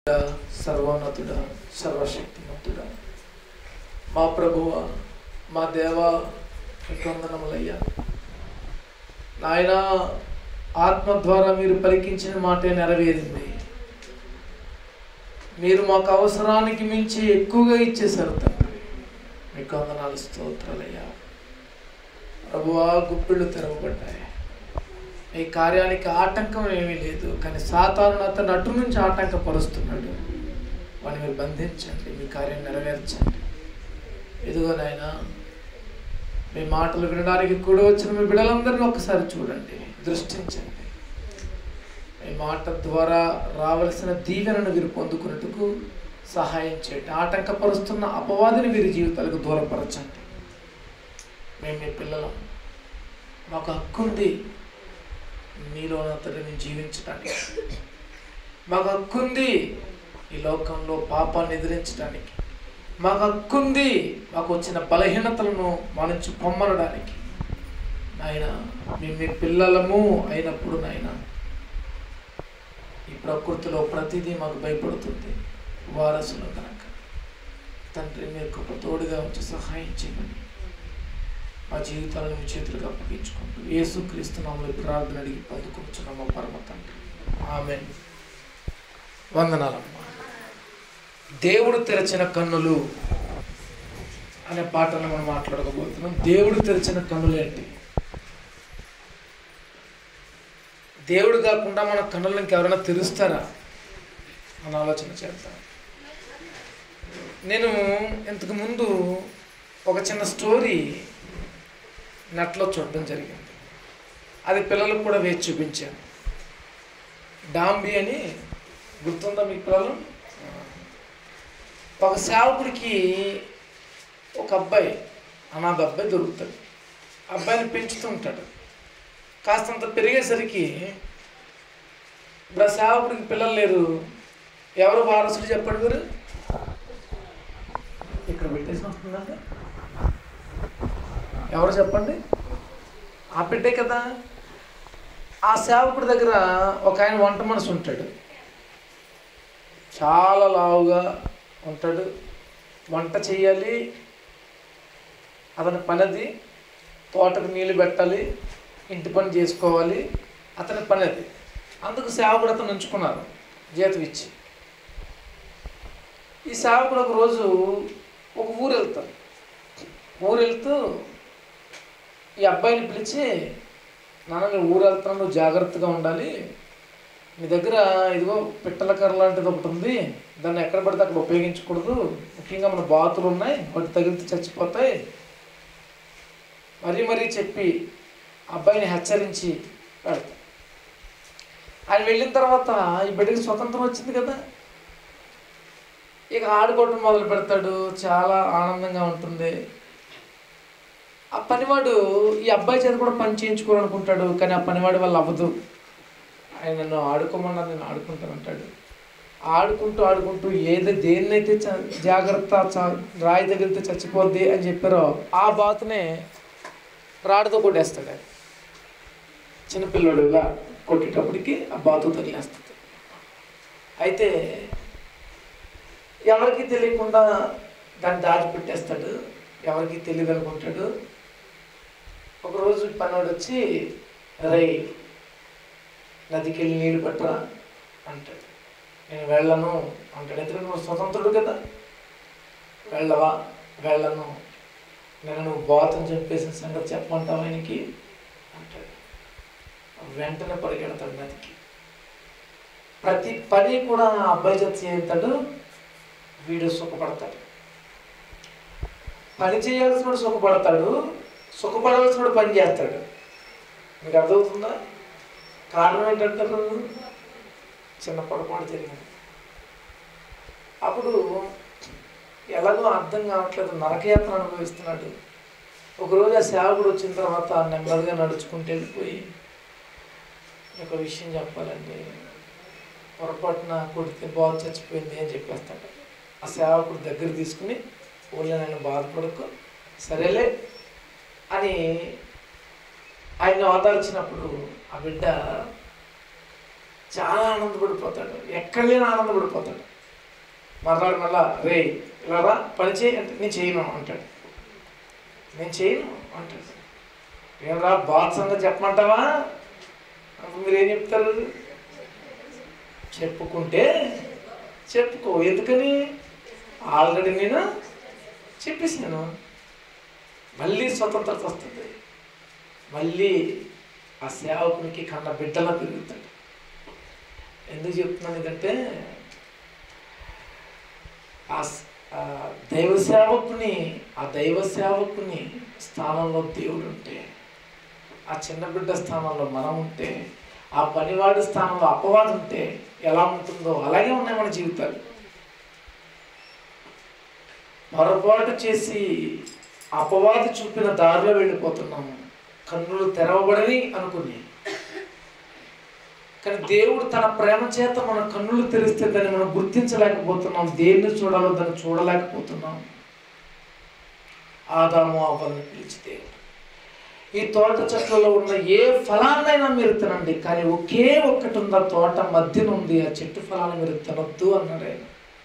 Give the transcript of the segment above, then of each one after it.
సర్వోన్నతుడ సర్వశక్తిమంతుడ మా ప్రభువ మా దేవ వందనములయ్యా నాయన ఆత్మ ద్వారా మీరు పలికించిన మాటే నెరవేరింది మీరు మాకు అవసరానికి మించి ఎక్కువగా ఇచ్చేశారు తండ్రి మీకు వందనాలు స్తోత్రాలయ్యా ప్రభువా గుప్పిళ్ళు తెరవబడ్డాయి ఈ కార్యానికి ఆటంకం ఏమీ లేదు కానీ సాతాను అతను అటు నుంచి ఆటంకపరుస్తున్నాడు వాడిని మీరు బంధించండి మీ కార్యం నెరవేర్చండి ఇదిగో నాయన మీ మాటలు వినడానికి కూడా వచ్చిన మీ బిడ్డలందరినీ ఒకసారి చూడండి దృష్టించండి మీ మాట ద్వారా రావలసిన దీవెనను వీరు పొందుకున్నట్టుకు సహాయం చేయండి ఆటంకపరుస్తున్న అపవాదిని వీరి జీవితాలకు దూరపరచండి మేము మీ పిల్లలం మాకు హక్కు ఉంది మీలో అతడిని జీవించడానికి మాకు హక్కుంది ఈ లోకంలో పాపాన్ని ఎదిరించడానికి మాకు హక్కుంది మాకు వచ్చిన బలహీనతలను మా నుంచి పొమ్మనడానికి నాయన మేము మీ పిల్లలము అయినప్పుడు నాయన ఈ ప్రకృతిలో ప్రతిదీ మాకు భయపడుతుంది వారసులు కనుక తండ్రి మీరు గొప్ప తోడుగా ఉంచి సహాయం చేయమని మా జీవితాలను మీ చేతులకు అప్పగించుకుంటూ యేసుక్రీస్తు నామములో ప్రార్థన అడిగి పొందుకుంటున్నాం మా పరమ తండ్రి ఆమె వందనాలమ్మ దేవుడు తెరచిన కన్నులు అనే పాటను మనం మాట్లాడకపోతున్నాం దేవుడు తెరిచిన కన్నులు ఏంటి దేవుడు కాకుండా మన కన్నులను ఇంకెవరైనా తెరుస్తారా అని ఆలోచన చేద్దాం నేను ఇంతకు ముందు ఒక చిన్న స్టోరీ నెట్లో చూడడం జరిగింది అది పిల్లలకు కూడా వేసి చూపించాను డాంబి అని గుర్తుందా మీ పిల్లలు ఒక సేవకుడికి ఒక అబ్బాయి అనాథ అబ్బాయి దొరుకుతాడు అబ్బాయిని పెంచుతూ ఉంటాడు కాస్తంత పెరిగేసరికి ఇప్పుడు ఆ సేవకుడికి పిల్లలు లేరు ఎవరు వారసుడు చెప్పండి మీరు ఇక్కడ పెట్టేసి వస్తుందండి ఎవరు చెప్పండి ఆ బిడ్డే కదా ఆ సేవకుడి దగ్గర ఒక ఆయన వంట మనసు ఉంటాడు చాలా లావుగా ఉంటాడు వంట చేయాలి అతని పనిది తోటకు నీళ్ళు పెట్టాలి ఇంటి పని చేసుకోవాలి అతని పని అది అందుకు సేవకుడు అతను ఉంచుకున్నారు జీతం ఇచ్చి ఈ సేవకుడు ఒక రోజు ఒక ఊరు వెళ్తారు ఊరు వెళ్తూ ఈ అబ్బాయిని పిలిచి నాన్న నేను ఊరు వెళ్తాను నువ్వు జాగ్రత్తగా ఉండాలి నీ దగ్గర ఇదిగో పిట్టల కర్ర లాంటిది ఒకటి ఉంది దాన్ని ఎక్కడ పడితే అక్కడ ఉపయోగించకూడదు ముఖ్యంగా మన బాతులు ఉన్నాయి వాటి తగిలితే చచ్చిపోతాయి మరీ మరీ చెప్పి అబ్బాయిని హెచ్చరించి పెడతా ఆయన వెళ్ళిన తర్వాత ఈ బిడ్డకి స్వతంత్రం వచ్చింది కదా ఇక ఆడుకోవడం మొదలు పెడతాడు చాలా ఆనందంగా ఉంటుంది ఆ పనివాడు ఈ అబ్బాయి చేత కూడా పని చేయించుకోవాలనుకుంటాడు కానీ ఆ పనివాడి వల్ల అవ్వదు ఆయన నన్ను ఆడుకోమన్నా నేను ఆడుకుంటాను అంటాడు ఆడుకుంటూ ఆడుకుంటూ ఏదో దేన్నైతే చ- జాగ్రత్త చ- రాయి తగిలితే చచ్చిపోద్ది అని చెప్పారో ఆ బాతునే రాడుతో కొట్టేస్తాడు ఆయన చిన్నపిల్లడు ఇలా కొట్టేటప్పటికి ఆ బాతు తగిలేస్తుంది అయితే ఎవరికి తెలియకుండా దాన్ని దాచిపెట్టేస్తాడు ఎవరికి తెలియదు అనుకుంటాడు ఒకరోజు పనోడు వచ్చి రై నదికి వెళ్ళి నీళ్ళు పట్టరా అంటాడు నేను వెళ్ళను అంటాడు ఎందుకంటే నువ్వు స్వతంత్రుడు కదా వెళ్ళవా వెళ్ళను నేను నువ్వు బాతుని చంపేసిన సంగతి చెప్పమంటావు ఆయనకి అంటాడు వెంటనే పరిగెడతాడు నదికి ప్రతి పని కూడా ఆ అబ్బాయి చేత చేస్తాడు వీడు సుఖపడతాడు పని చేయాల్సిన సుఖపడతాడు సుఖపడవలసిన పని చేస్తాడు మీకు అర్థమవుతుందా కారణం ఏంటంటారు చిన్న పొరపాటు జరిగింది అప్పుడు ఎలాగో అర్థం కావట్లేదు నరకయాత్ర అనుభవిస్తున్నాడు ఒకరోజు ఆ సేవకుడు వచ్చిన తర్వాత నెమ్మదిగా నడుచుకుంటూ వెళ్ళిపోయి ఒక విషయం చెప్పాలండి పొరపాటున కొడితే బాగా చచ్చిపోయింది అని చెప్పేస్తాడు ఆ సేవకుడు దగ్గర తీసుకుని ఊళ్ళో నేను బాధపడకు సరేలే అని ఆయన ఆదరించినప్పుడు ఆ బిడ్డ చాలా ఆనందపడిపోతాడు ఎక్కడ లేని ఆనందపడిపోతాడు మర్నాడు మళ్ళా రే ఇలా రా పని చేయి అంటే నేను చేయను అంటాడు నేను చేయను అంటాడు ఏం రా బాత్ సంగతి చెప్పమంటావా అప్పుడు మీరు ఏం చెప్తారు చెప్పుకుంటే చెప్పుకో ఎందుకని ఆల్రెడీ నేను చెప్పేసాను మళ్ళీ స్వతంత్రత వస్తుంది మళ్ళీ ఆ సేవకునికి కన్న బిడ్డలా పెరుగుతాడు ఎందుకు చెప్తున్నాను ఇదంటే ఆ స- ఆ దైవ సేవకుని ఆ దైవ సేవకుని స్థానంలో దేవుడు ఉంటే ఆ చిన్న బిడ్డ స్థానంలో మనం ఉంటే ఆ పనివాడి స్థానంలో అపవాదం ఉంటే ఎలా ఉంటుందో అలాగే ఉన్నాయి మన జీవితాలు పొరపాటు చేసి అపవాది చూపిన దారిలో వెళ్ళిపోతున్నాము కన్నులు తెరవబడని అనుకుని కానీ దేవుడు తన ప్రేమ చేత మన కన్నులు తెరిస్తే దాన్ని మనం గుర్తించలేకపోతున్నాం దేన్ని చూడాలో దాన్ని చూడలేకపోతున్నాం ఆదాము అవ్వని పిలిచి దేవుడు ఈ తోట చెట్లలో ఉన్న ఏ ఫలాన్నైనా మీరు తినండి కానీ ఒకే ఒక్కటి ఉంది ఆ తోట మధ్యన ఉంది ఆ చెట్టు ఫలాన్ని మీరు తినొద్దు అన్నాడు ఆయన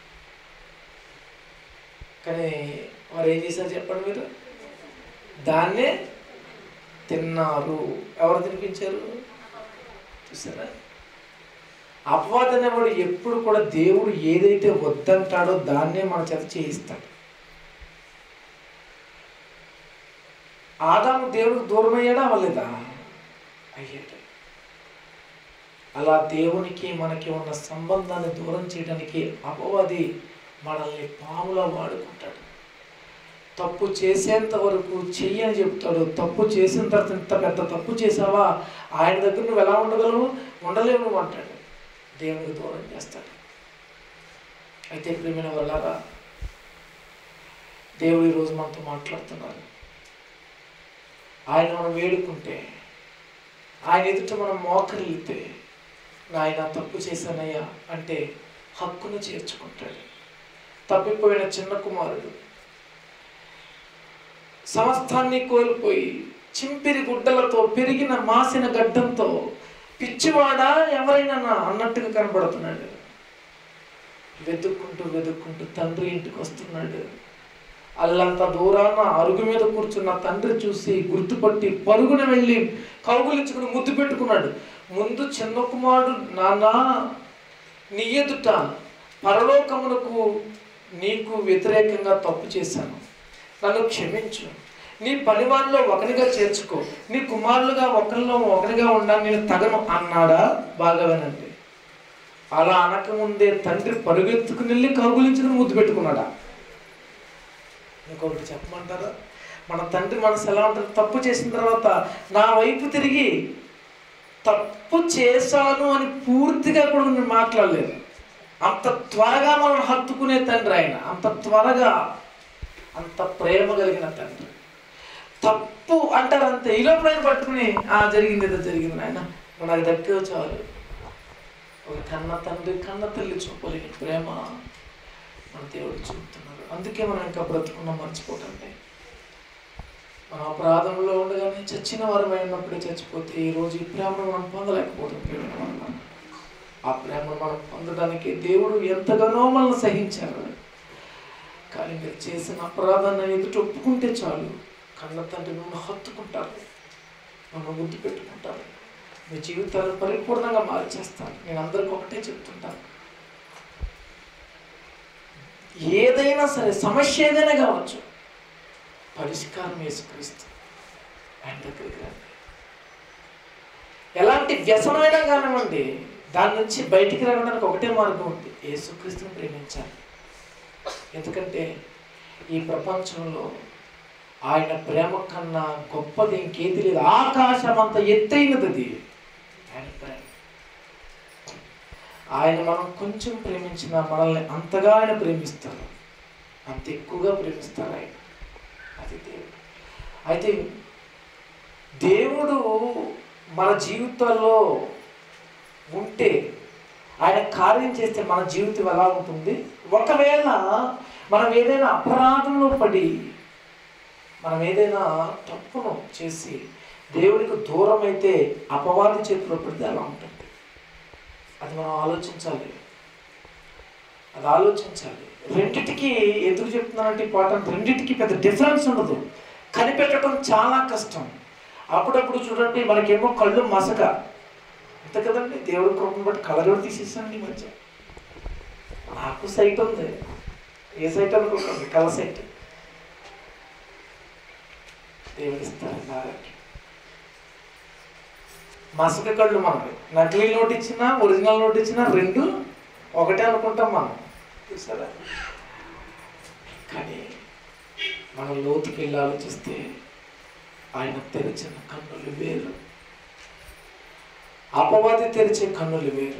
కానీ వారు ఏం చేశారు చెప్పండి మీరు దాన్నే తిన్నారు ఎవరు తినిపించారు చూసారా అపవాద అనేవాడు ఎప్పుడు కూడా దేవుడు ఏదైతే వద్దంటాడో దాన్నే మన చేత చేయిస్తాడు ఆదాము దేవుడికి దూరం అయ్యాడా అవ్వలేదా అయ్యాడు అలా దేవునికి మనకి ఉన్న సంబంధాన్ని దూరం చేయడానికి అపవాది మనల్ని పాములా వాడుకుంటాడు తప్పు చేసేంత వరకు చెయ్యి అని చెప్తాడు తప్పు చేసిన తర్వాత ఇంత పెద్ద తప్పు చేసావా ఆయన దగ్గర నువ్వు ఎలా ఉండగలవు ఉండలేవు నువ్వు అంటాడు దేవునికి దూరం చేస్తాడు అయితే ప్రియమైన వాళ్ళారా దేవుడు ఈరోజు మనతో మాట్లాడుతున్నారు ఆయన మనం వేడుకుంటే ఆయన ఎదుట మనం మోకరిల్లితే నాయన తప్పు చేశానయ్యా అంటే హక్కును చేర్చుకుంటాడు తప్పిపోయిన చిన్న కుమారుడు సమస్తాన్ని కోల్పోయి చింపిరి గుడ్డలతో పెరిగిన మాసిన గడ్డంతో పిచ్చివాడా ఎవరైనా నా అన్నట్టుగా కనబడుతున్నాడు వెతుక్కుంటూ వెతుక్కుంటూ తండ్రి ఇంటికి వస్తున్నాడు అల్లంత దూరాన అరుగు మీద కూర్చున్న తండ్రి చూసి గుర్తుపట్టి పరుగున వెళ్ళి కౌగులించుకుని ముద్దు పెట్టుకున్నాడు ముందు చిన్న కుమారుడు నానా నీ ఎదుట పరలోకమునకు నీకు వ్యతిరేకంగా తప్పు చేశాను నన్ను క్షమించు నీ పనివారిలో ఒకరిగా చేర్చుకో నీ కుమారులుగా ఒకరిలో ఒకరిగా ఉండాలి నేను తగను అన్నాడా బాగా వినండి అలా అనకముందే తండ్రి పరుగెత్తుకుని వెళ్ళి కౌగులించుకుని ముద్దు పెట్టుకున్నాడా ఇంకొకటి చెప్పమంటారా మన తండ్రి మనసు ఎలా ఉంటుంది తప్పు చేసిన తర్వాత నా వైపు తిరిగి తప్పు చేశాను అని పూర్తిగా కూడా నేను మాట్లాడలేదు అంత త్వరగా మనం హత్తుకునే తండ్రి ఆయన అంత త్వరగా అంత ప్రేమ కలిగిన తండ్రి తప్పు అంటారు అంతే ఈ లోపల ఆయన పట్టుకుని ఆ జరిగింది ఏదో జరిగింది ఆయన నువ్వు నాకు దక్కే చాలు ఒక కన్న తండ్రి కన్న తల్లి చూపలేని ప్రేమ మన దేవుడు చూపుతున్నారు అందుకే మనం ఇంకా బ్రతుకున్నాం మర్చిపోకండి మన అపరాధంలో ఉండగానే చచ్చిన వారమై ఉన్నప్పుడే చచ్చిపోతే ఈ రోజు ఈ ప్రేమను మనం పొందలేకపోతాం ప్రేమ వల్ల. ఆ ప్రేమను మనం పొందడానికి దేవుడు ఎంతగానో మనల్ని సహించారు కానీ మీరు చేసిన అపరాధాన్ని ఎదుట ఒప్పుకుంటే చాలు కన్న తండ్రి మిమ్మల్ని హత్తుకుంటారు మిమ్మల్ని ముద్దు పెట్టుకుంటారు మీ జీవితాలను పరిపూర్ణంగా మార్చేస్తాను నేను అందరికి ఒకటే చెప్తుంటాను ఏదైనా సరే సమస్య ఏదైనా కావచ్చు పరిష్కారం యేసుక్రీస్తు ఆయన దగ్గరికి రండి ఎలాంటి వ్యసనమైనా కానివ్వండి దాని నుంచి బయటికి రావడానికి ఒకటే మార్గం ఉంది యేసుక్రీస్తుని ప్రేమించాలి ఎందుకంటే ఈ ప్రపంచంలో ఆయన ప్రేమ కన్నా గొప్పది ఇంకేది లేదు ఆకాశం అంత ఎత్తైనది అది ఆయన ప్రేమ ఆయన మనం కొంచెం ప్రేమించిన మనల్ని అంతగా ఆయన ప్రేమిస్తారు అంత ఎక్కువగా ప్రేమిస్తారు ఆయన అది దేవుడు అయితే దేవుడు మన జీవితాల్లో ఉంటే ఆయన కార్యం చేస్తే మన జీవితం ఎలా ఉంటుంది ఒకవేళ మనం ఏదైనా అపరాధంలో పడి మనం ఏదైనా తప్పును చేసి దేవుడికి దూరం అయితే అపవాది చేతిలో పడితే ఎలా ఉంటుంది అది మనం ఆలోచించాలి అది ఆలోచించాలి రెండిటికి ఎందుకు చెప్తున్నానంటే ఈ పాఠం రెండిటికి పెద్ద డిఫరెన్స్ ఉండదు కనిపెట్టడం చాలా కష్టం అప్పుడప్పుడు చూడండి మనకేమో కళ్ళు మసక అంతే కదండి దేవుడి కృపను బట్టి కలర్ కూడా తీసేసానండి ఈ మధ్య నాకు సైట్ ఉంది ఏ సైట్ అనుకుంటుంది కలర్ సైట్ దేవుడిస్తారండి ఆరోగ్యం మసక కళ్ళు మనకి నకిలీ నోట్ ఇచ్చినా ఒరిజినల్ నోట్ ఇచ్చినా రెండు ఒకటే అనుకుంటాం మనం చూసారా కానీ మనం లోతుకి వెళ్ళి ఆలోచిస్తే ఆయన తెరిచిన కన్నులు వేరు అపవాది తెరిచే కన్నులు వేరు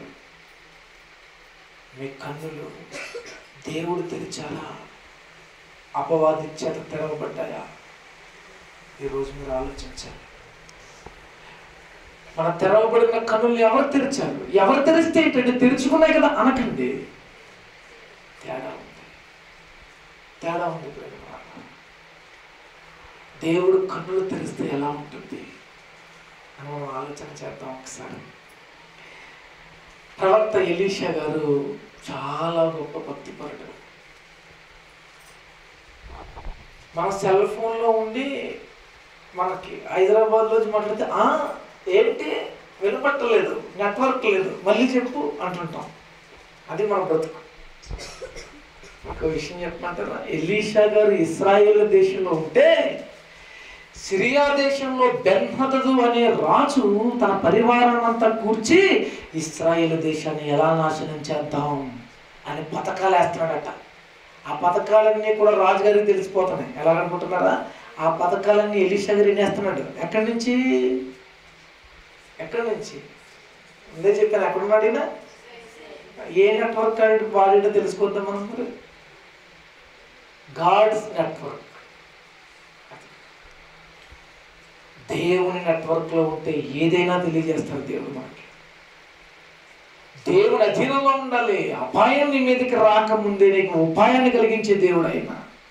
మీ కన్నులు దేవుడు తెరిచారా అపవాది చేత తెరవబడ్డాయా ఈరోజు మీరు ఆలోచించాలి మన తెరవబడిన కన్నులు ఎవరు తెరిచారు ఎవరు తెరిస్తే ఏంటంటే తెరుచుకున్నాయి కదా అనకండి తేడా ఉంది తేడా ఉంది ప్రేమ. దేవుడు కన్నులు తెరిస్తే ఎలా ఉంటుంది అని మనం ఆలోచన చేద్దాం ఒకసారి ప్రవక్త ఎలీషా గారు చాలా గొప్ప భక్తిపరుడు మన సెల్ ఫోన్లో ఉండి మనకి హైదరాబాద్లో మాట్లాడితే "ఆ, ఏంటి వినపట్టలేదు నెట్వర్క్ లేదు మళ్ళీ చెప్పు అంటుంటాం అది మన బ్రతుకు ఒక విషయం చెప్పమంటారా ఎలీషా గారు ఇస్రాయేల్ దేశంలో ఉంటే సిరియా దేశంలో బెన్హదదు అనే రాజు తన పరివారాన్నంతా కూర్చి ఇస్రాయేల్ దేశాన్ని ఎలా నాశనం చేద్దాం అని పథకాలు వేస్తున్నాడట ఆ పథకాలన్నీ కూడా రాజుగారికి తెలిసిపోతున్నాయి ఎలా అనుకుంటున్నారా ఆ పథకాలన్నీ ఎలీషా గారు ఏం చేస్తున్నాడు ఎక్కడి నుంచి ఎక్కడి నుంచి ముందే చెప్పాను ఎక్కడున్నాడు ఈయన ఏ నెట్వర్క్ కార్డు వాడేటో తెలుసుకోద్దాం మనం మరి గాడ్స్ నెట్వర్క్ దేవుని నెట్వర్క్లో ఉంటే ఏదైనా తెలియజేస్తాడు దేవుడు మనకి దేవుని అధీనంలో ఉండాలి అపాయం నీ మీదకి రాకముందే నీకు ఉపాయాన్ని కలిగించే దేవుడు ఆయన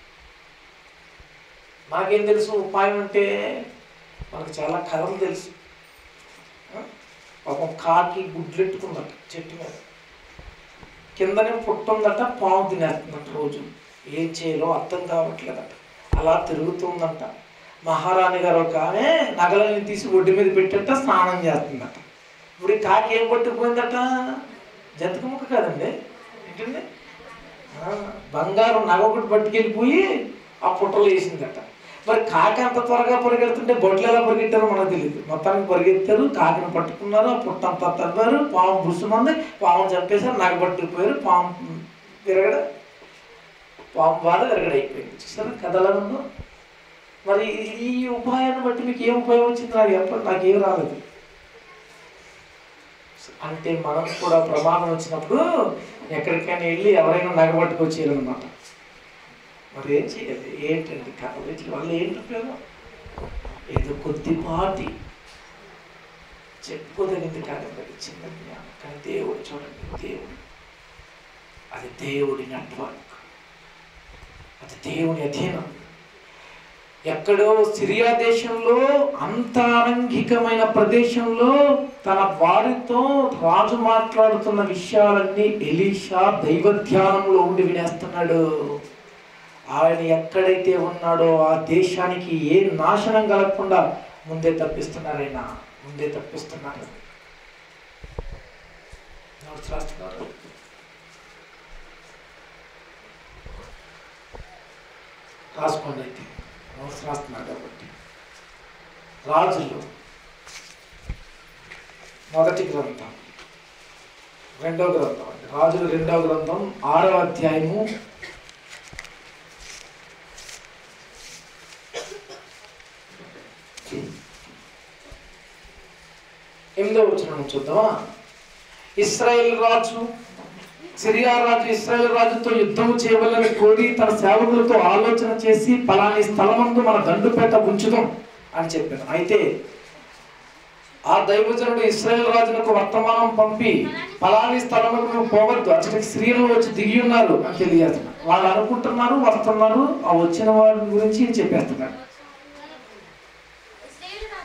మనకేం తెలుసు ఉపాయం అంటే మనకు చాలా కథలు తెలుసు ఆ? పాపం కాకి గుడ్లెట్టుకుందట చెట్టు మీద కిందనే పుట్టుందట పాము తినేస్తుందట రోజు ఏం చేయాలో అర్థం కావట్లేదట అలా తిరుగుతుందంట మహారాణి గారు ఒక ఆమె నగలని తీసి ఒడ్డు మీద పెట్టేట స్నానం చేస్తుందట ఇప్పుడు ఈ కాకి ఏం పట్టుకుపోయిందట జంతుకు ముక్క కాదండి ఏంటండి ఆ, బంగారం నగ ఒకటి పట్టుకెళ్ళిపోయి ఆ పుట్టలో వేసిందట మరి కాకి అంత త్వరగా పరిగెడుతుంటే బొట్లు ఎలా పరిగెట్టారో మనకు తెలియదు మొత్తానికి పరిగెత్తారు కాకిని పట్టుకున్నారు ఆ పుట్ట అంతా తవ్వారు పాము బుసుమంది పాము చంపేశారు నగ పట్టుకుపోయారు పాము విరగడ పాము బాధ విరగడ అయిపోయింది చూసారా కథలా ఉందో మరి ఈ ఉపాయాన్ని బట్టి మీకు ఏం ఉపాయం వచ్చింది నాకు చెప్పండి నాకేం రాలేదు అంటే మనం కూడా ప్రమాదం వచ్చినప్పుడు ఎక్కడికైనా వెళ్ళి ఎవరైనా నగబట్టుకొచ్చేయాలన్నమాట మరి ఏం చేయాలి ఏంటండి కథ వీటి వల్ల ఏంటి ఉపయోగం ఏదో కొద్దిపాటి చెప్పుకోదగింది కాదండి అది చిన్న జ్ఞానం కానీ దేవుడు చూడండి దేవుడు అది దేవుడి నెట్వర్క్ అది దేవుని అధీనం ఎక్కడో సిరియా దేశంలో అంతరంగికమైన ప్రదేశంలో తన వారితో రాజు మాట్లాడుతున్న విషయాలన్నీ ఎలీషా దైవ ధ్యానంలో ఉండి వినేస్తున్నాడు ఆయన ఎక్కడైతే ఉన్నాడో ఆ దేశానికి ఏ నాశనం కలగకుండా ముందే తప్పిస్తున్నారు ఆయన ముందే తప్పిస్తున్నారు నోట్స్ రాస్తున్నారు రాసుకోండి అయితే నోట్స్ రాస్తున్నారు కాబట్టి రాజులు మొదటి గ్రంథం రెండో గ్రంథం అండి రాజులు రెండో గ్రంథం ఆరవ అధ్యాయము ఎనిమిదో వచ్చిన చూద్దామా ఇస్రాయేల్ రాజు సిరియా రాజు ఇస్రాయేల్ రాజుతో యుద్ధం చేయవలని కోరి తన సేవకులతో ఆలోచన చేసి పలాని స్థలమందు మన దండుపేట ఉంచుదాం అని చెప్పాను అయితే ఆ దైవజనుడు ఇస్రాయేల్ రాజునకు వర్తమానం పంపి పలాని స్థలములకు నువ్వు పోవద్దు అచ్చటికి స్త్రీలు వచ్చి దిగి ఉన్నారు అని తెలియజేస్తున్నారు వాళ్ళు అనుకుంటున్నారు వస్తున్నారు ఆ వచ్చిన వారి గురించి చెప్పేస్తున్నారు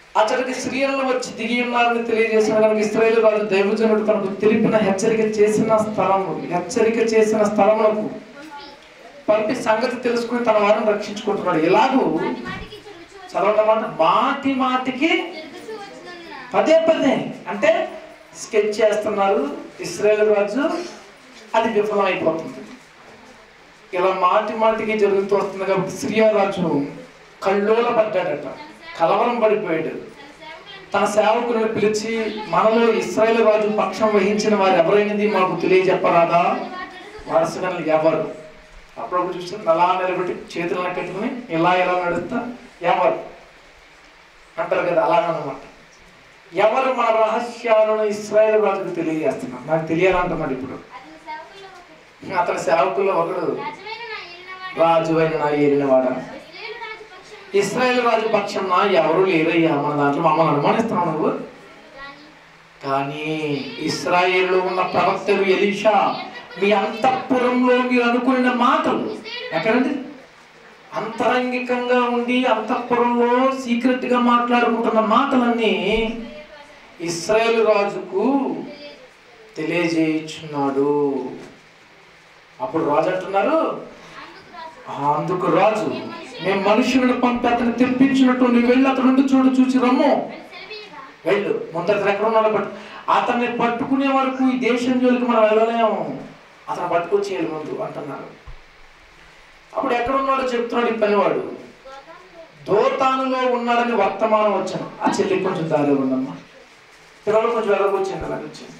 అతడికి స్త్రీలను వచ్చి దిగి ఉన్నారని తెలియజేసిన కనుక ఇస్రాయేల్ రాజు దైవజనుడు తనకు తెలిపిన హెచ్చరిక చేసిన స్థలము హెచ్చరిక చేసిన స్థలములకు పంపి సంగతి తెలుసుకుని తన వారిని రక్షించుకుంటున్నాడు ఎలాగూ మాటి మాటికి జరుగుచూ వచ్చి- చదవటమాట మాటి మాటికి జరుగుచూ వచ్చినందున పదే పదే అంటే స్కెచ్ చేస్తున్నారు ఇస్రాయేల్ రాజు అది విఫలమైపోతుంది ఇలా మాటి మాటికి జరుగుతూ వస్తుంది కాబట్టి సిరియా రాజు కల్లోల పడ్డాడట కలవరం పడిపోయాడు తన సేవకులను తన సేవకులను పిలిచి మనలో ఇస్రాయేల్ రాజు పక్షం వహించిన వారు ఎవరైనది మాకు తెలియజెప్పరాదా వరుసగా ఎవరు అప్పుడప్పుడు చూస్తే అలా నిలబెట్టి చేతులను కట్టుకుని ఇలా ఇలా నడుస్తా ఎవరు అంటారు కదా అలాగనమాట ఎవరు మన రహస్యాలను ఇస్రాయేల్ రాజుకు తెలియజేస్తున్నారు నాకు తెలియాలంటున్నాడు ఇప్పుడు అతని సేవకుల్లో ఒకడు అతని సేవకుల్లో ఒకడు రాజువైన నా ఏలినవాడు రాజు అయిన నా ఏలినవాడా ఇశ్రాయేలు రాజు పక్షం ఇస్రాయేల్ రాజు పక్షం ఎవరు లేరయ్యా మన దాంట్లో మమ్మల్ని అనుమానిస్తున్నావు నువ్వు గాని కానీ ఇస్రాయేల్లో ఉన్న ప్రవక్తలు ఎలీషా మీ అంతఃపురంలో మీరు అనుకున్న మాటలు ఎక్కడండి అంతరంగికంగా ఉండి అంతఃపురంలో సీక్రెట్ గా మాట్లాడుకుంటున్న మాటలన్నీ ఇస్రాయేల్ రాజుకు తెలియజేయుచున్నాడు అప్పుడు రాజు అంటున్నారు అందుకు రాజు "ఆ, అందుకు రాజు మేము మనుషులను పంపి అతను తెప్పించినట్టు నువ్వు వెళ్ళి అతను నుండి చూడు చూసి రమ్ము అని సెలవీయగా వెళ్ళు ముందర అతను ఎక్కడ ఉన్నాడో పట్టు అతన్ని పట్టుకునే వరకు ఈ దేశం జోలికి మనం వెళ్ళలేము అతను పట్టుకొచ్చేయాలి ముందు అంటున్నారు అప్పుడు ఎక్కడ ఉన్నాడో చెప్తున్నాడు ఈ పనివాడు గోదాంలో దోతానులో ఉన్నాడని వర్తమానం వచ్చాను ఆ చెల్లి కొంచెం దారి ఉందమ్మా పిల్లలు కొంచెం వెళ్ళకొచ్చింది అలాగ వచ్చింది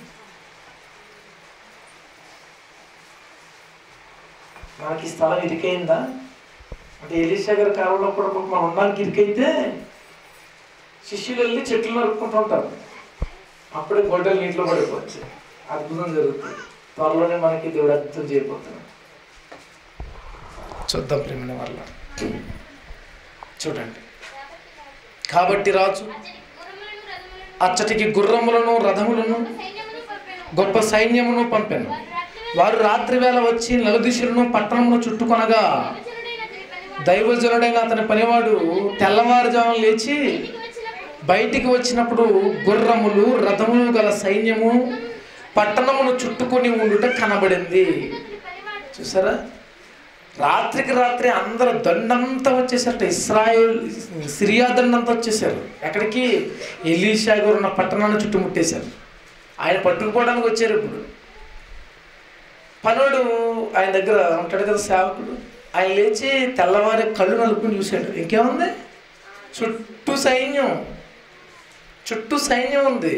మనకి ఈ స్థలం ఇరికైందా అంటే ఎలీషా గారి కాలంలో కూడా పాపం మనం ఉండడానికి ఇరికైతే శిష్యులు వెళ్ళి చెట్లు నరుక్కుంటూ ఉంటారు అప్పుడే గొడ్డలు నీటిలో పడిపోవచ్చు అద్భుతం జరుగుతుంది త్వరలోనే మనకి దేవుడు అద్భుతం చేయబోతున్నాడు చూద్దాం ప్రేమిన వల్ల చూడండి కాబట్టి రాజు అతడి గుర్రములను రథములను అచ్చటికి గుర్రములను రథములను సైన్యమును పంపెను గొప్ప సైన్యమును పంపెను వారు రాత్రి వేళ వారు రాత్రి వేళ వచ్చి నలుదిశలను పట్టణమును చుట్టుకొనగా దైవజనుడైన అతని పనివాడు దైవజనుడైన అతని పనివాడు తెల్లవారుజామున లేచి ఇంటికి వచ్చినప్పుడు బయటికి వచ్చినప్పుడు గుర్రములు రథములు గల సైన్యము పట్టణమును చుట్టుకొని ఉండుట కనబడింది అతని పనివాడు చూసారా రాత్రికి రాత్రి అందరు దండంతా వచ్చేసారట ఇస్రాయేల్ సిరియా దండంతా వచ్చేసారు ఎక్కడికి ఎలీషా గారు ఉన్న పట్టణాన్ని చుట్టుముట్టేశారు ఆయన పట్టుకుపోవడానికి వచ్చారు ఇప్పుడు పనుడు ఆయన దగ్గర ఉంటాడు కదా సేవకుడు ఆయన లేచి తెల్లవారి కళ్ళు నలుపుని చూశాడు ఇంకేముంది చుట్టూ సైన్యం చుట్టూ సైన్యం ఉంది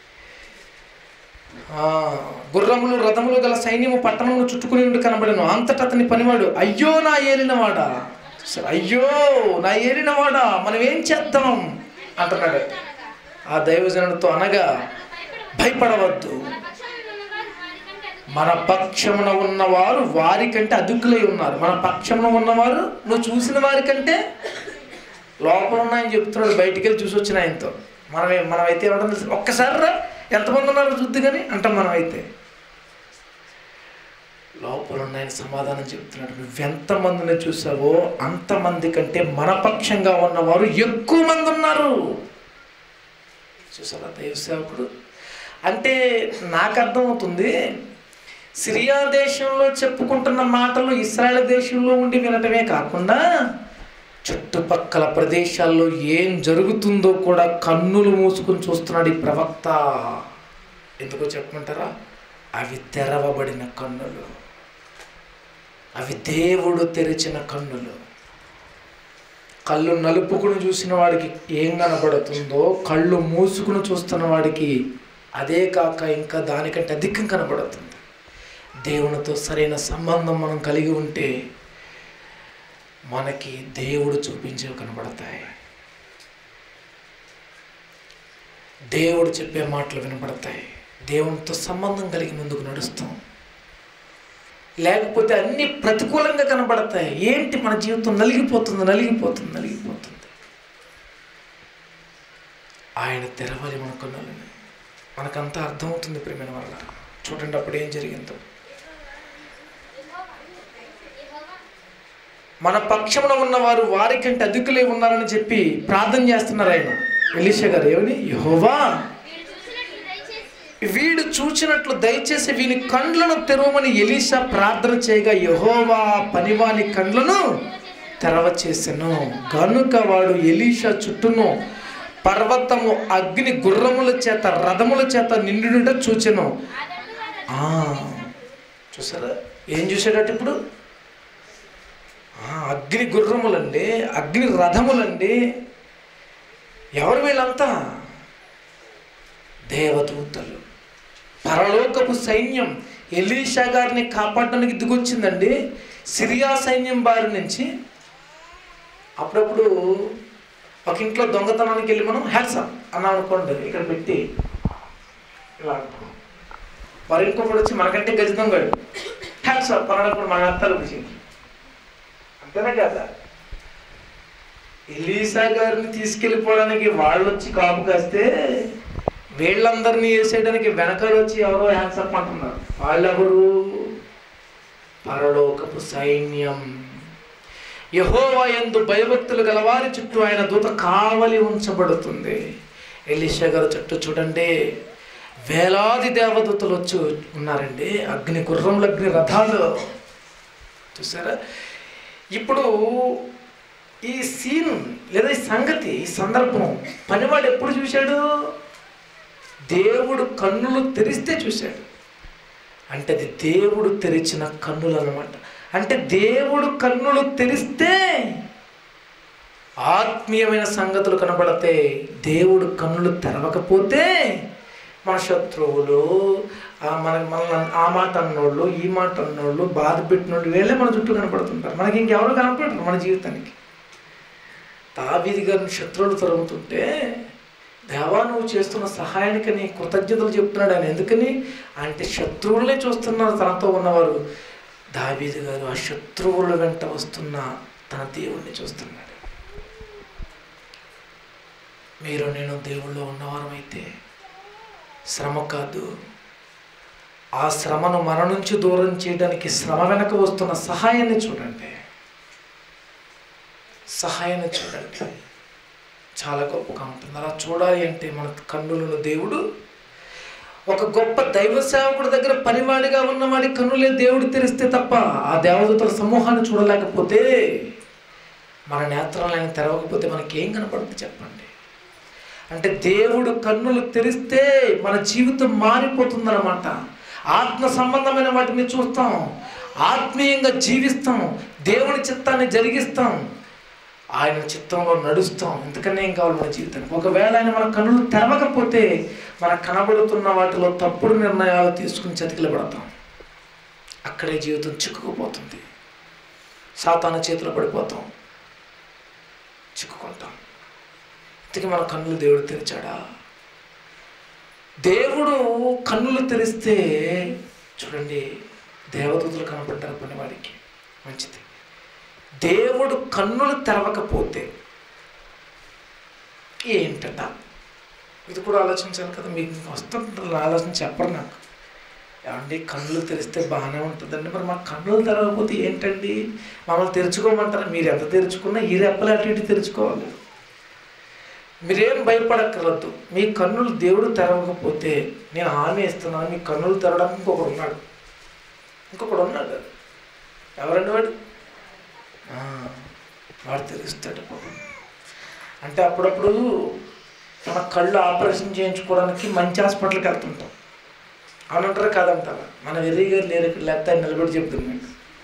ఆ, గుర్రములు రథములు గల సైన్యము పట్టణమును చుట్టుకుని ఉండి కనబడను అంతటా అతని పనివాడు అయ్యో నా ఏలినవాడా చూసారా? అయ్యో నా ఏలినవాడా మనం ఏం చేద్దాం అంటున్నాడు ఆ దైవజనుడితో అనగా భయపడవద్దు మన పక్షమున ఉన్నవారు వారికంటే మన పక్షమున ఉన్నవారు వారికంటే అధికులై అదుకులై ఉన్నారు మన పక్షమున ఉన్నవారు నువ్వు చూసిన వారికంటే లోపల ఉన్నాయని చెప్తున్నాడు బయటికి వెళ్ళి చూసి వచ్చిన ఆయనతో మనమే మనమైతే ఏమంటాం తెలుసా? ఒక్కసారి రా ఎంతమంది ఉన్నారు చూద్దు కానీ అంటాం మనమైతే లోపల ఉన్నాయని సమాధానం చెప్తున్నాడు నువ్వెంతమందిని చూసావో అంతమంది కంటే మన పక్షంగా ఉన్నవారు ఎక్కువ మంది ఉన్నారు చూసారా దైవ సేవకుడు అంటే నాకు అర్థమవుతుంది సిరియా దేశంలో చెప్పుకుంటున్న మాటలు ఇస్రాయేల్ దేశంలో ఉండి వినటమే కాకుండా చుట్టుపక్కల ప్రదేశాల్లో ఏం జరుగుతుందో కూడా కన్నులు మూసుకుని చూస్తున్నాడు ఈ ప్రవక్త ఎందుకో చెప్పమంటారా అవి తెరవబడిన కన్నులు అవి దేవుడు తెరిచిన కన్నులు కళ్ళు నలుపుకుని చూసిన వాడికి ఏం కనబడుతుందో కళ్ళు మూసుకుని చూస్తున్న వాడికి అదే కాక ఇంకా దానికంటే అధికం కనబడుతుంది దేవునితో సరైన సంబంధం మనం కలిగి ఉంటే మనకి దేవుడు చూపించేవి కనబడతాయి దేవుడు చెప్పే మాటలు వినబడతాయి దేవునితో సంబంధం కలిగి ముందుకు నడుస్తాం లేకపోతే అన్ని ప్రతికూలంగా కనబడతాయి ఏంటి మన జీవితం నలిగిపోతుంది నలిగిపోతుంది నలిగిపోతుంది ఆయన తెరవాలి మన కన్నులని మనకంతా అర్థమవుతుంది ప్రేమైన వల్ల చూడండి అప్పుడు ఏం జరిగిందో మన పక్షమున ఉన్నవారు వారికంటే అధికులే ఉన్నారని చెప్పి ప్రార్థన చేస్తున్నారు ఆయన ఎలీషా గారు ఏమని యహోవా వీడు చూసినట్లు దయచేసి వీడు చూచినట్లు దయచేసి వీని కండ్లను తెరవమని ఎలీషా ప్రార్థన చేయగా యహోవా పనివాని కండ్లను తెరవ చేసెను గనుక వాడు ఎలీషా చుట్టూను పర్వతము అగ్ని గుర్రముల చేత రథముల చేత నిండుట చూచెను ఆ దండు వారు ఆ, చూసారా ఏం చూసాడట ఇప్పుడు ఆ, అగ్ని గుర్రములండి అగ్ని రథములండి ఎవరు వీళ్ళంతా దేవదూతలు పరలోకపు సైన్యం ఎలీషా గారిని కాపాడడానికి దిగొచ్చిందండి సిరియా సైన్యం బారి నుంచి అప్పుడప్పుడు ఒక ఇంట్లో దొంగతనానికి వెళ్ళి మనం హ్యాట్సప్ అన్నాం అనుకోండి ఇక్కడ పెట్టి ఇలా అనుకో. వారు ఇంకొకటి వచ్చి మనకంటే గజ దొంగడు హ్యాట్సప్ అన్నప్పుడు మన అత్తలు వచ్చింది అంతేనే కదా ఎలీసా గారిని తీసుకెళ్ళిపోవడానికి వాళ్ళు వచ్చి కాపు కాస్తే వీళ్ళందరినీ వేసేయడానికి వెనకాల వచ్చి ఎవరో హ్యాండ్సప్ అంటున్నారు వాళ్ళెవరు పరలోకపు సైన్యం యహోవా యందు భయభక్తులు గలవారి చుట్టూ ఆయన దూత కావలి ఉంచబడుతుంది ఎలీషా గారు చుట్టూ చూడండి వేలాది దేవదూతలు వచ్చి ఉన్నారండి అగ్ని గుర్రములు అగ్ని రథాలు చూసారా ఇప్పుడు ఈ సీన్ లేదా ఈ సంగతి ఈ సందర్భం పనివాడు ఎప్పుడు చూశాడు దేవుడు కన్నులు తెరిస్తే చూశాడు అంటే అది దేవుడు తెరిచిన కన్నులు అన్నమాట అంటే దేవుడు కన్నులు తెరిస్తే ఆత్మీయమైన సంగతులు కనబడితే దేవుడు కన్నులు తెరవకపోతే మన శత్రువులు ఆ మన మన ఆ మాట అన్నోళ్ళు ఈ మాట అన్నోళ్ళు బాధ పెట్టినోళ్ళు వీళ్ళే మన చుట్టూ కనపడుతుంటారు మనకి ఇంకెవరు కనపడరు మన జీవితానికి దావీది గారిని శత్రువులు తరుగుతుంటే దేవా నువ్వు చేస్తున్న సహాయానికి నీ కృతజ్ఞతలు చెప్తున్నాడు ఆయన ఎందుకని అంటే శత్రువులనే చూస్తున్నారు తనతో ఉన్నవారు దావీదు గారు ఆ శత్రువుల వెంట వస్తున్న తన దేవుణ్ణి చూస్తున్నాడు మీరు నేను దేవుళ్ళు ఉన్నవారం అయితే శ్రమ కాదు ఆ శ్రమను మన నుంచి దూరం చేయడానికి శ్రమ వెనక వస్తున్న సహాయాన్ని చూడండి సహాయాన్ని చూడండి చాలా గొప్పగా ఉంటుంది అలా చూడాలి అంటే మన కన్నులను దేవుడు ఒక గొప్ప దైవ సేవకుడి దగ్గర పనివాడిగా ఉన్నవాడి కన్నులే దేవుడు తెరిస్తే తప్ప ఆ దేవదూతల సమూహాన్ని చూడలేకపోతే మన నేత్రాలు ఆయన తెరవకపోతే మనకేం కనపడుతుంది చెప్పండి అంటే దేవుడు కన్నులు తెరిస్తే మన జీవితం మారిపోతుందన్నమాట ఆత్మ సంబంధమైన వాటిని చూస్తాం ఆత్మీయంగా జీవిస్తాం దేవుని చిత్తాన్ని జరిగిస్తాం ఆయన చిత్తంలో నడుస్తాం ఎందుకనే ఏం కావాలి మన జీవితానికి ఒకవేళ ఆయన మన కన్నులు తెరవకపోతే మనకు కనబడుతున్న వాటిలో తప్పుడు నిర్ణయాలు తీసుకుని చతికిలబడతాం అక్కడే జీవితం చిక్కుకుపోతుంది సాతాన చేతిలో పడిపోతాం చిక్కుకుంటాం ఇంతకీ మన కన్నులు దేవుడు తెరిచాడా దేవుడు కన్నులు తెరిస్తే చూడండి దేవదూతలు కనపడ్డారు పనివాడికి మంచిది దేవుడు కన్నులు తెరవకపోతే ఏంటట ఇది కూడా ఆలోచించాలి కదా మీకు వస్తుంది ఆలోచన చెప్పరు నాకు ఏమండి కన్నులు తెరిస్తే బాగానే ఉంటుందండి మరి మా కన్నులు తెరవకపోతే ఏంటండి మమ్మల్ని తెరుచుకోమంటారా మీరు ఎంత తెరుచుకున్నా ఈ రెప్పలు అటు ఇటు తెరుచుకోవాలి మీరేం భయపడక్కర్లద్దు మీ కన్నులు దేవుడు తెరవకపోతే నేను హామీ ఇస్తున్నాను మీ కన్నులు తెరవడానికి ఇంకొకడు ఉన్నాడు ఇంకొకడు ఉన్నాడు ఎవరండి వాడు ఆ, వాడు తెలుస్తాడు పాపం అంటే అప్పుడప్పుడు మన కళ్ళు ఆపరేషన్ చేయించుకోవడానికి మంచి హాస్పిటల్కి వెళ్తుంటాం అవునంటారా కాదంటారా మన వెర్రి గారు లేరు ఇక్కడ లేకపోతే ఆయన నిలబడి చెప్తుంది మీకు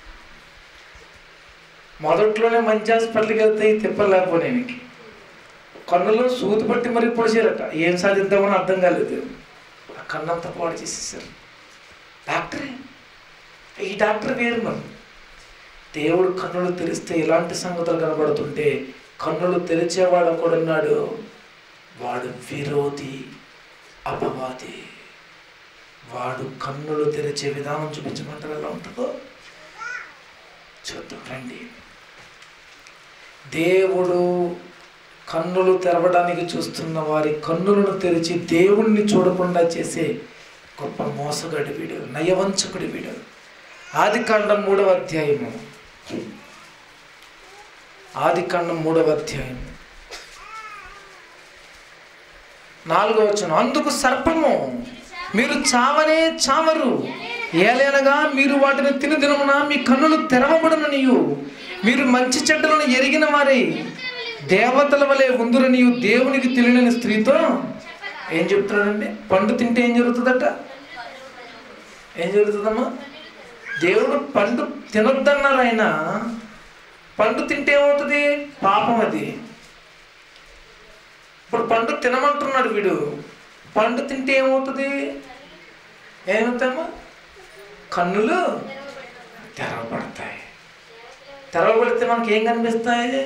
మొదట్లోనే మంచి హాస్పిటల్కి వెళ్తే ఈ తిప్పలు లేకపోయినా ఆయనకి కన్నులో సూది పట్టి మరీ పొడిచారట ఏం సాధిద్దామని అర్థం కాలేదు ఆ కన్నంతా పాడు చేసేసారు డాక్టరే ఈ డాక్టర్ వేరు మరి దేవుడు కన్నులు తెరిస్తే ఇలాంటి సంగతులు కనబడుతుంటే కన్నులు తెరిచేవాడు ఒకడున్నాడు వాడు విరోధి అపవాది వాడు కన్నులు తెరిచే విధానం చూపించమంటారు ఎలా ఉంటుందో చూద్దాం రండి దేవుడు కన్నులు తెరవడానికి చూస్తున్న వారి కన్నులను తెరిచి దేవుణ్ణి చూడకుండా చేసే గొప్ప మోసగాడి వీడు నయవంచకుడి వీడు ఆది కాండం మూడవ అధ్యాయము ఆది కాండం మూడవ అధ్యాయం నాలుగో వచ్చిన అందుకు సర్పము మీరు చావనే చావరు ఏలైనగా మీరు వాటిని తిని దినమున మీ కన్నులు తెరవబడును నీయు మీరు మంచి చెడ్డలను ఎరిగిన వారే దేవతల వలె ఉందురు నీవు దేవునికి తెలియని స్త్రీతో ఏం చెప్తున్నాడండి పండు తింటే ఏం జరుగుతుందట ఏం జరుగుతుందమ్మా దేవుడు పండు తినొద్దన్నారు ఆయన పండు తింటే ఏమవుతుంది పాపం అది ఇప్పుడు పండు తినమంటున్నాడు వీడు పండు తింటే ఏమవుతుంది ఏమవుతామా కన్నులు తెరవబడతాయి తెరవబడితే మనకి ఏం కనిపిస్తాయి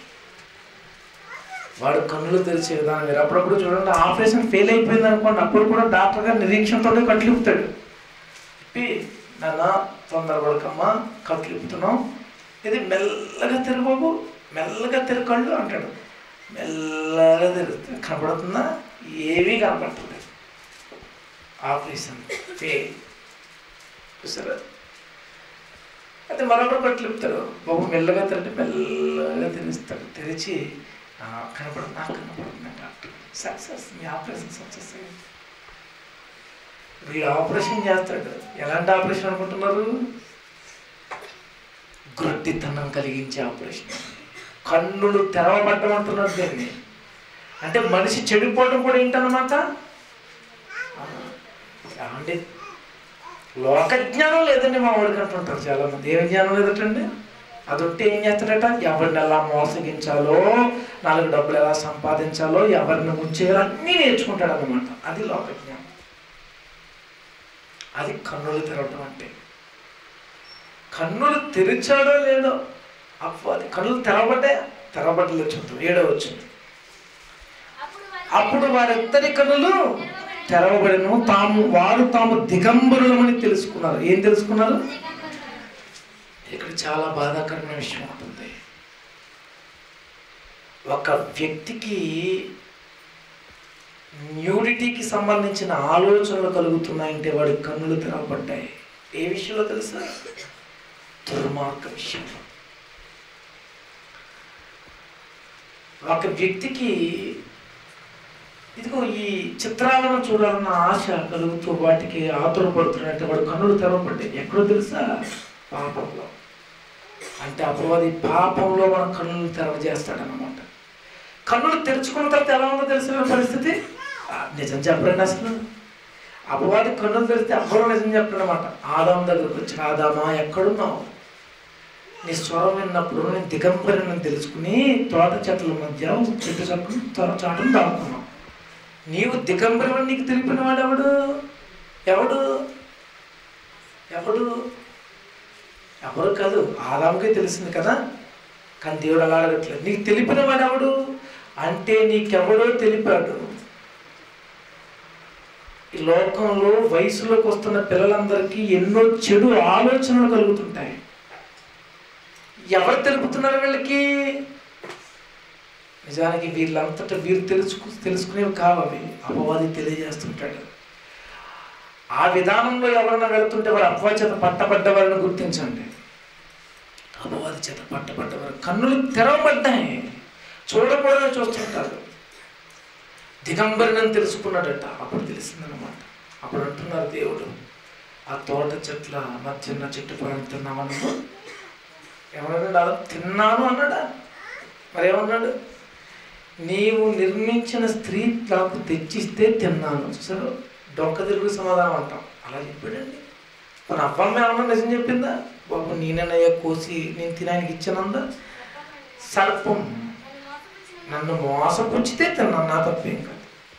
వాడు కన్నులు తెరిచే విధానం వేరు అప్పుడప్పుడు చూడండి ఆపరేషన్ ఫెయిల్ అయిపోయింది అనుకోండి అప్పుడు కూడా డాక్టర్ గారు నిరీక్షణతో కట్లిపుతాడు చెప్పి నాన్న తొందరపడకమ్మా కట్లిపుతున్నాం ఇది మెల్లగా తెరవబాబు మెల్లగా తెరకళ్ళు అంటాడు మెల్లగా తెరుస్తుంది కనపడుతుందా ఏమీ కనపడుతుంది ఆపరేషన్ ఫెయిల్ చూసారా అయితే మరొకరు కట్లిపుతారు బాబు మెల్లగా తెరటి మెల్లగా తెరుస్తాడు తెరిచి "ఆ, కనపడుతుంది నాకు కనపడుతుంది డాక్టర్ సక్సెస్ మీ ఆపరేషన్ సక్సెస్ అయ్యింది వీడు ఆపరేషన్ చేస్తాడు ఎలాంటి ఆపరేషన్ అనుకుంటున్నారు గ్రొట్టితనం కలిగించే ఆపరేషన్ కన్నులు తెరవబడ్డమంటున్నారు దీన్ని అంటే మనిషి చెడిపోవడం కూడా ఏంటన్నమాట ఆ, ఏమండి లోక జ్ఞానం లేదండి మా వాడికి అంటుంటారు చాలా మంది ఏం జ్ఞానం లేదటండి అది ఉంటే ఏం చేస్తాడట ఎవరిని ఎలా మోసగించాలో నాలుగు డబ్బులు ఎలా సంపాదించాలో ఎవరిని ఉంచేయాలో అన్నీ నేర్చుకుంటాడు అనమాట అది లోక జ్ఞానం అది కన్నులు తెరవటం అంటే కన్నులు తెరిచాడో లేదో అవ్వాలి కన్నులు తెరవబడ్డా తెరవబడలేదు చూద్దాం ఏడో వచ్చింది అప్పుడు వారిద్దరి కన్నులు తెరవబడిను తాము వారు తాము దిగంబరులమని తెలుసుకున్నారు ఏం తెలుసుకున్నారు ఇక్కడ చాలా బాధాకరమైన విషయం ఉంటుంది ఒక వ్యక్తికి న్యూడిటీకి సంబంధించిన ఆలోచనలు కలుగుతున్నాయంటే వాడి కన్నులు తెరవబడ్డాయి ఏ విషయంలో తెలుసా దుర్మార్గ విషయంలో ఒక వ్యక్తికి ఇదిగో ఈ చిత్రాలను చూడాలన్న ఆశ కలుగుతూ వాటికి ఆతురపడుతున్నట్టు వాడు కన్నులు తెరవబడ్డాయి ఎక్కడో తెలుసా పాపంలో అంటే అపవాది పాపంలో మన కన్నులు తెరవజేస్తాడనమాట కన్నులు తెరుచుకున్న తర్వాత ఎలా ఉందో తెలిసిన పరిస్థితి ఆ, నిజం చెప్పండి అసలు అపవాది కన్నులు తెరిస్తే అప్పుడు నిజం చెప్పండి అనమాట ఆదాం దగ్గరకు వచ్చి ఆదామా ఎక్కడున్నావు నీ స్వరం విన్నప్పుడు నేను దిగంబరిని తెలుసుకుని తోట చెట్ల మధ్య చెట్టు చట్టు చాటును దాక్కున్నావు నీవు దిగంబరమని నీకు తెలిపిన వాడు ఎవడు ఎవడు ఎవడు ఎవరు కాదు ఆదాముకే తెలిసింది కదా కానీ దేవుడు అలా అడగట్లేదు నీకు తెలిపిన వాడు ఎవడు అంటే నీకెవడో తెలిపాడు ఈ లోకంలో వయసులోకి వస్తున్న పిల్లలందరికీ ఎన్నో చెడు ఆలోచనలు కలుగుతుంటాయి ఎవరు తెలుపుతున్నారు వీళ్ళకి నిజానికి వీళ్ళంతటా వీరు తెలుసుకు తెలుసుకునేవి కావవి అపవాది తెలియజేస్తుంటాడు ఆ విధానంలో ఎవరైనా వెళుతుంటే వారు అపవాది చేత పట్టబడ్డవారిని గుర్తించండి అపవాది చేత పట్టబడ్డవారు కన్నులు తెరవబడ్డాయి చూడకూడదని చూస్తుంటారు దిగంబరిని తెలుసుకున్నాడట అప్పుడు తెలిసిందనమాట అప్పుడు అంటున్నారు దేవుడు ఆ తోట చెట్ల మధ్యన్న చెట్టు ఫలం తిన్నావా నువ్వు ఏమన్నాడు అలా తిన్నాను అన్నాడా మరి ఏమన్నాడు నీవు నిర్మించిన స్త్రీ నాకు తెచ్చిస్తే తిన్నాను చూసారు డొక్క తిరుగు సమాధానం అంటాం అలా చెప్పాడండి మన అవ్వమ్మ ఏమన్నా నిజం చెప్పిందా బాబు నేనన్నయ్య కోసి నేను తినానికి ఇచ్చానందా సర్పం నన్ను మోసపుచ్చితే తిన్నాను నా తప్పేం కాదు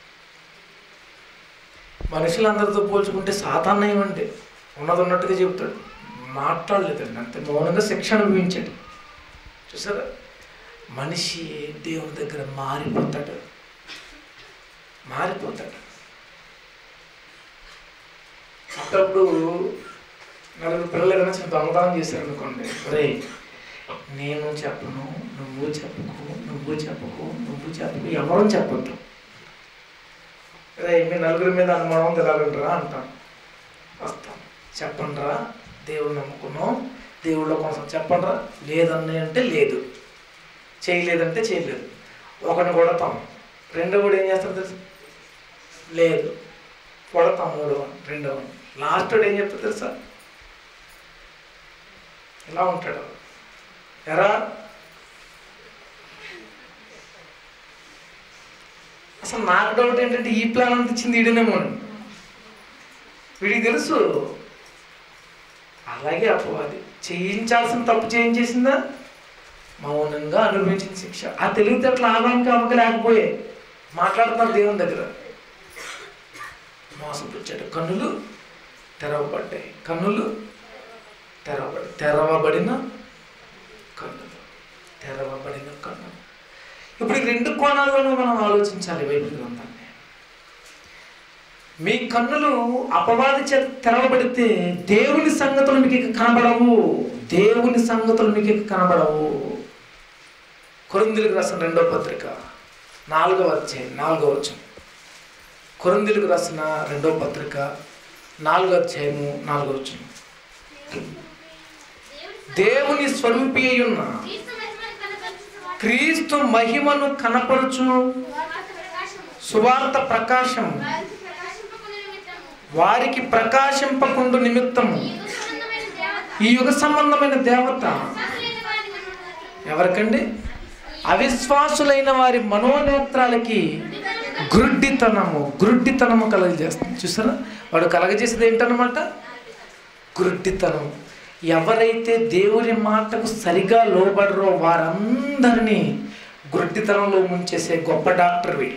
మనుషులందరితో పోల్చుకుంటే సాధారణం అంటే ఉన్నది ఉన్నట్టుగా చెబుతాడు మాట్లాడలేదండి అంతే మౌనంగా శిక్షణ అనుభవించాడు చూసారా మనిషి దేవుని దగ్గర మారిపోతాడు మారిపోతాడు అప్పుడప్పుడు నలుగురు పిల్లలు ఏదైనా చిన్న దొంగతనం చేశారు అనుకోండి రే నేను చెప్పను నువ్వు చెప్పకు నువ్వు చెప్పకు నువ్వు చెప్పకు ఎవరూ చెప్పొద్దు రే మీ నలుగురి మీద అనుమానం తెలాలంటారా అంటాం వస్తాం చెప్పండిరా దేవుడు నమ్ముకున్నాం దేవుళ్ళ కోసం చెప్పండిరా లేదన్నీ అంటే లేదు చేయలేదంటే చేయలేదు ఒకరిని కొడతాం రెండో కూడా ఏం చేస్తారు తెలుసు లేదు కొడతాం మూడో వాడిని రెండో వాడిని లాస్ట్ వాడు ఏం చెప్తా తెలుసా ఎలా ఉంటాడు ఎరా అసలు నాకు డౌట్ ఏంటంటే ఈ ప్లాన్ అంత ఇచ్చింది ఈడనేమో అని. వీడికి తెలుసు అలాగే అపవాది చేయించాల్సిన తప్పు చేయించేసిందా మౌనంగా అనుభవించిన శిక్ష ఆ తెలివితేటలు ఆదానికి అవ్వకలేకపోయే మాట్లాడుతున్నారు దేవుని దగ్గర మోసపుచ్చాడు కన్నులు తెరవబడ్డాయి కన్నులు తెరవబడి తెరవబడిన కన్నులు తెరవబడిన కన్నులు ఇప్పుడు ఈ రెండు కోణాల్లోనూ మనం ఆలోచించాలి బైబిల్ గ్రంథాన్ని మీ కన్నులు అపవాది చేత తెరవబడితే దేవుని సంగతులు మీకు ఇక కనబడవు దేవుని సంగతులు మీకు ఇక కనబడవు కొరిందులకు రాసిన రెండో పత్రిక నాలుగవ అధ్యాయం నాలుగవ వచ్చం కొరిందులకు రాసిన రెండో పత్రిక నాలుగో అధ్యాయము నాలుగో వచ్చం దేవుని స్వరూపి అయి ఉన్న క్రీస్తు మహిమను క్రీస్తు మహిమను కనపరచువాడు. కనపరచు వార్త ప్రకాశము. సువార్త ప్రకాశం వారికి ప్రకాశింపకుని నిమిత్తము. వారికి ప్రకాశింపకుండు నిమిత్తము ఈ యుగ సంబంధమైన దేవత. ఈ యుగ సంబంధమైన దేవత శాస్త్రులైన వారి మనోహరి. ఎవరికండి అవిశ్వాసులైన వారి మనోనేత్రాలకి గ్రుడ్డితనము గ్రుడ్డితనము కలగజేస్తుంది చూసారా వాడు కలగజేసేది ఏంటన్నమాట గ్రుడ్డితనం ఎవరైతే దేవుని మాటకు సరిగా లోబడరో వారందరినీ గ్రుడ్డితనంలో ముంచేసే గొప్ప డాక్టర్ వీడు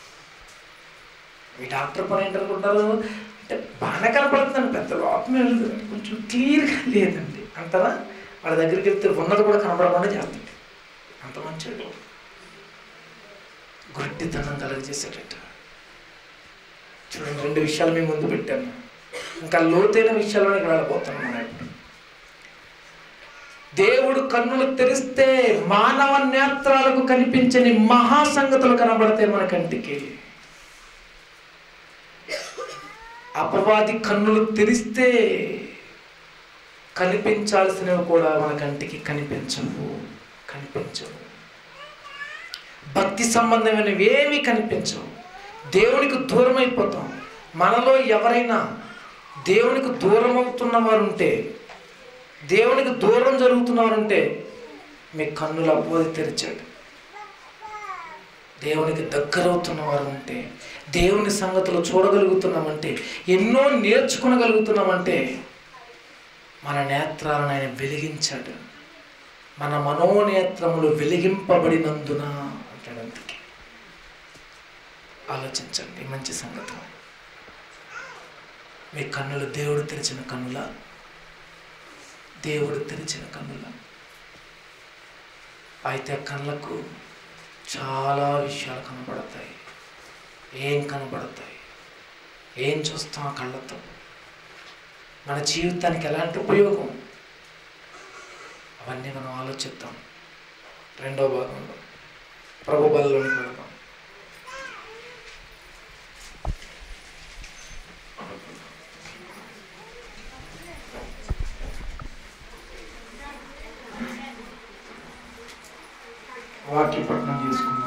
ఈ డాక్టర్ పని ఏంటనుకుంటారు అంటే బాగానే కనపడుతుందండి పెద్ద లోపం ఏం లేదు కొంచెం క్లియర్గా లేదండి అంటారా వాళ్ళ దగ్గరికి వెళ్తే ఉన్నది కూడా కనపడకుండా చేస్తుంది అంత మంచివాడు గట్టితనం కలగజేసేటట్టు చూడండి రెండు విషయాలు మీ ముందు పెట్టాను ఇంకా లోతైన విషయాల్లోకి వెళ్ళబోతున్నాం మనం ఇప్పుడు దేవుడు కన్నులు తెరిస్తే మానవ నేత్రాలకు కనిపించని మహా సంగతులు కనబడతాయి మన కంటికి అపవాది కన్నులు తెరిస్తే కనిపించాల్సినవి కూడా మన కంటికి కనిపించవు కనిపించవు భక్తి సంబంధమైనవి ఏమీ కనిపించవు దేవునికి దూరం అయిపోతాం మనలో ఎవరైనా దేవునికి దూరం అవుతున్న వారు ఉంటే దేవునికి దూరం జరుగుతున్నవారు ఉంటే మీ కన్నులు అపోది తెరిచాడు దేవునికి దగ్గరవుతున్న వారు ఉంటే దేవుని సంగతులు చూడగలుగుతున్నామంటే ఎన్నో నేర్చుకునగలుగుతున్నామంటే మన నేత్రాలను ఆయన వెలిగించాడు మన మనోనేత్రములు వెలిగింపబడినందున అంటాడు అందుకే ఆలోచించండి ఈ మంచి సంగతి మీ కన్నులు దేవుడు తెరిచిన కన్నుల దేవుడు తెరిచిన కన్నుల అయితే ఆ కళ్ళకు చాలా విషయాలు కనబడతాయి ఏం కనబడతాయి ఏం చూస్తాం ఆ కళ్ళతో మన జీవితానికి ఎలాంటి ఉపయోగం అవన్నీ మనం ఆలోచిద్దాం రెండో భాగంలో ప్రభు బలలోనికి వెళదాం వాక్య పట్టణం చేసుకుందాం